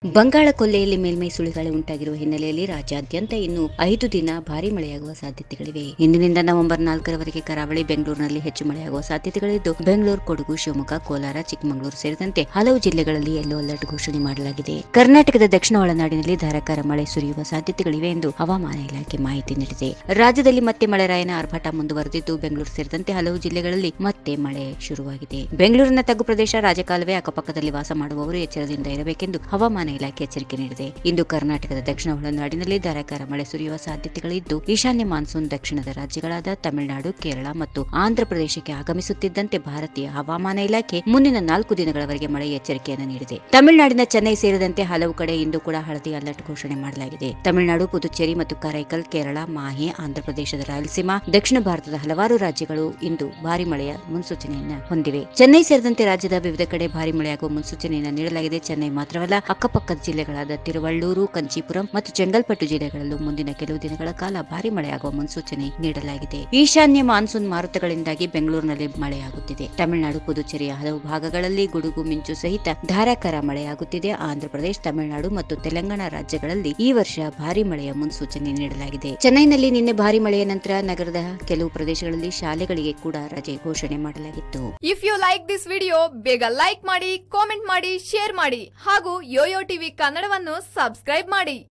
ಬಂಗಾಳ ಕೊಲ್ಲೆಯಲ್ಲಿ ಮೇಲ್ಮೈ ಸುಳಿಗಾಳಿ ಉಂಟಾಗಿರುವ ಹಿನ್ನೆಲೆಯಲ್ಲಿ ರಾಜ್ಯಾದ್ಯಂತ ಇನ್ನು ಐದು ದಿನ ಭಾರಿ ಮಳೆಯಾಗುವ ಸಾಧ್ಯತೆಗಳಿವೆ ಇಂದಿನಿಂದ ನವೆಂಬರ್ ನಾಲ್ಕರವರೆಗೆ ಕರಾವಳಿ ಬೆಂಗಳೂರಿನಲ್ಲಿ ಹೆಚ್ಚು ಮಳೆಯಾಗುವ ಸಾಧ್ಯತೆಗಳಿದ್ದು ಬೆಂಗಳೂರು ಕೊಡಗು ಶಿವಮೊಗ್ಗ ಕೋಲಾರ ಚಿಕ್ಕಮಗಳೂರು ಸೇರಿದಂತೆ ಹಲವು ಜಿಲ್ಲೆಗಳಲ್ಲಿ ಯೆಲ್ಲೋ ಅಲರ್ಟ್ ಘೋಷಣೆ ಮಾಡಲಾಗಿದೆ ಕರ್ನಾಟಕದ ದಕ್ಷಿಣ ಒಳನಾಡಿನಲ್ಲಿ ಧಾರಾಕಾರ ಮಳೆ ಸುರಿಯುವ ಸಾಧ್ಯತೆಗಳಿವೆ ಎಂದು ಹವಾಮಾನ ಇಲಾಖೆ ಮಾಹಿತಿ ನೀಡಿದೆ ರಾಜ್ಯದಲ್ಲಿ ಮತ್ತೆ ಮಳೆರಾಯನ ಆರ್ಭಟ ಮುಂದುವರೆದಿದ್ದು ಬೆಂಗಳೂರು ಸೇರಿದಂತೆ ಹಲವು ಜಿಲ್ಲೆಗಳಲ್ಲಿ ಮತ್ತೆ ಮಳೆ ಶುರುವಾಗಿದೆ ಬೆಂಗಳೂರಿನ ತಗ್ಗು ಪ್ರದೇಶ ರಾಜಕಾಲುವೆ ಅಕ್ಕಪಕ್ಕದಲ್ಲಿ ವಾಸ ಮಾಡುವವರು ಎಚ್ಚರದಿಂದ ಇರಬೇಕೆಂದು ಹವಾಮಾನ ಇಲಾಖೆ ಎಚ್ಚರಿಕೆ ನೀಡಿದೆ ಇಂದು ಕರ್ನಾಟಕದ ದಕ್ಷಿಣ ಒಳನಾಡಿನಲ್ಲಿ ಧಾರಾಕಾರ ಮಳೆ ಸುರಿಯುವ ಸಾಧ್ಯತೆಗಳಿದ್ದು ಈಶಾನ್ಯ ಮಾನ್ಸೂನ್ ದಕ್ಷಿಣದ ರಾಜ್ಯಗಳಾದ ತಮಿಳುನಾಡು ಕೇರಳ ಮತ್ತು ಆಂಧ್ರ ಪ್ರದೇಶಕ್ಕೆ ಆಗಮಿಸುತ್ತಿದ್ದಂತೆ ಭಾರತೀಯ ಹವಾಮಾನ ಇಲಾಖೆ ಮುಂದಿನ ನಾಲ್ಕು ದಿನಗಳವರೆಗೆ ಮಳೆ ಎಚ್ಚರಿಕೆಯನ್ನು ನೀಡಿದೆ ತಮಿಳುನಾಡಿನ ಚೆನ್ನೈ ಸೇರಿದಂತೆ ಹಲವು ಕಡೆ ಇಂದು ಕೂಡ ಹಳದಿ ಅಲರ್ಟ್ ಘೋಷಣೆ ಮಾಡಲಾಗಿದೆ ತಮಿಳುನಾಡು ಪುದುಚೇರಿ ಮತ್ತು ಕರೈಕಲ್ ಕೇರಳ ಮಾಹೆ ಆಂಧ್ರಪ್ರದೇಶದ ರಾಯಲಸೀಮಾ ದಕ್ಷಿಣ ಭಾರತದ ಹಲವಾರು ರಾಜ್ಯಗಳು ಇಂದು ಭಾರಿ ಮಳೆಯ ಮುನ್ಸೂಚನೆಯನ್ನ ಹೊಂದಿವೆ ಚೆನ್ನೈ ಸೇರಿದಂತೆ ರಾಜ್ಯದ ವಿವಿಧ ಕಡೆ ಭಾರಿ ಮಳೆಯಾಗುವ ಮುನ್ಸೂಚನೆಯನ್ನು ನೀಡಲಾಗಿದೆ ಚೆನ್ನೈ ಮಾತ್ರವಲ್ಲ ಅಕ್ಕಪಕ್ಕದ ಜಿಲ್ಲೆಗಳಾದ ತಿರುವಳ್ಳೂರು ಕಂಚೀಪುರಂ ಮತ್ತು ಚೆಂಗಲ್ಪಟ್ಟು ಜಿಲ್ಲೆಗಳಲ್ಲೂ ಮುಂದಿನ ಕೆಲವು ದಿನಗಳ ಕಾಲ ಭಾರಿ ಮಳೆಯಾಗುವ ಮುನ್ಸೂಚನೆ ನೀಡಲಾಗಿದೆ ಈಶಾನ್ಯ ಮಾನ್ಸೂನ್ ಮಾರುತಗಳಿಂದಾಗಿ ಬೆಂಗಳೂರಿನಲ್ಲಿ ಮಳೆಯಾಗುತ್ತಿದೆ ತಮಿಳುನಾಡು ಪುದುಚೇರಿಯ ಹಲವು ಭಾಗಗಳಲ್ಲಿ ಗುಡುಗು ಮಿಂಚು ಸಹಿತ ಧಾರಾಕಾರ ಮಳೆಯಾಗುತ್ತಿದೆ ಆಂಧ್ರಪ್ರದೇಶ ತಮಿಳುನಾಡು ಮತ್ತು ತೆಲಂಗಾಣ ರಾಜ್ಯಗಳಲ್ಲಿ ಈ ವರ್ಷ ಭಾರಿ ಮಳೆಯ ಮುನ್ಸೂಚನೆ ನೀಡಲಾಗಿದೆ ಚೆನ್ನೈನಲ್ಲಿ ನಿನ್ನೆ ಭಾರಿ ಮಳೆಯ ನಂತರ ನಗರದ ಕೆಲವು ಪ್ರದೇಶಗಳಲ್ಲಿ ಶಾಲೆಗಳಿಗೆ ಕೂಡ ರಜೆ ಘೋಷಣೆ ಮಾಡಲಾಗಿತ್ತು if you like this video ಬೇಗ ಲೈಕ್ ಮಾಡಿ ಕಾಮೆಂಟ್ ಮಾಡಿ ಶೇರ್ ಮಾಡಿ ಹಾಗೂ ಯೋಯೋ ಟಿವಿ ಕನ್ನಡವನ್ನು ಸಬ್ಸ್ಕ್ರೈಬ್ ಮಾಡಿ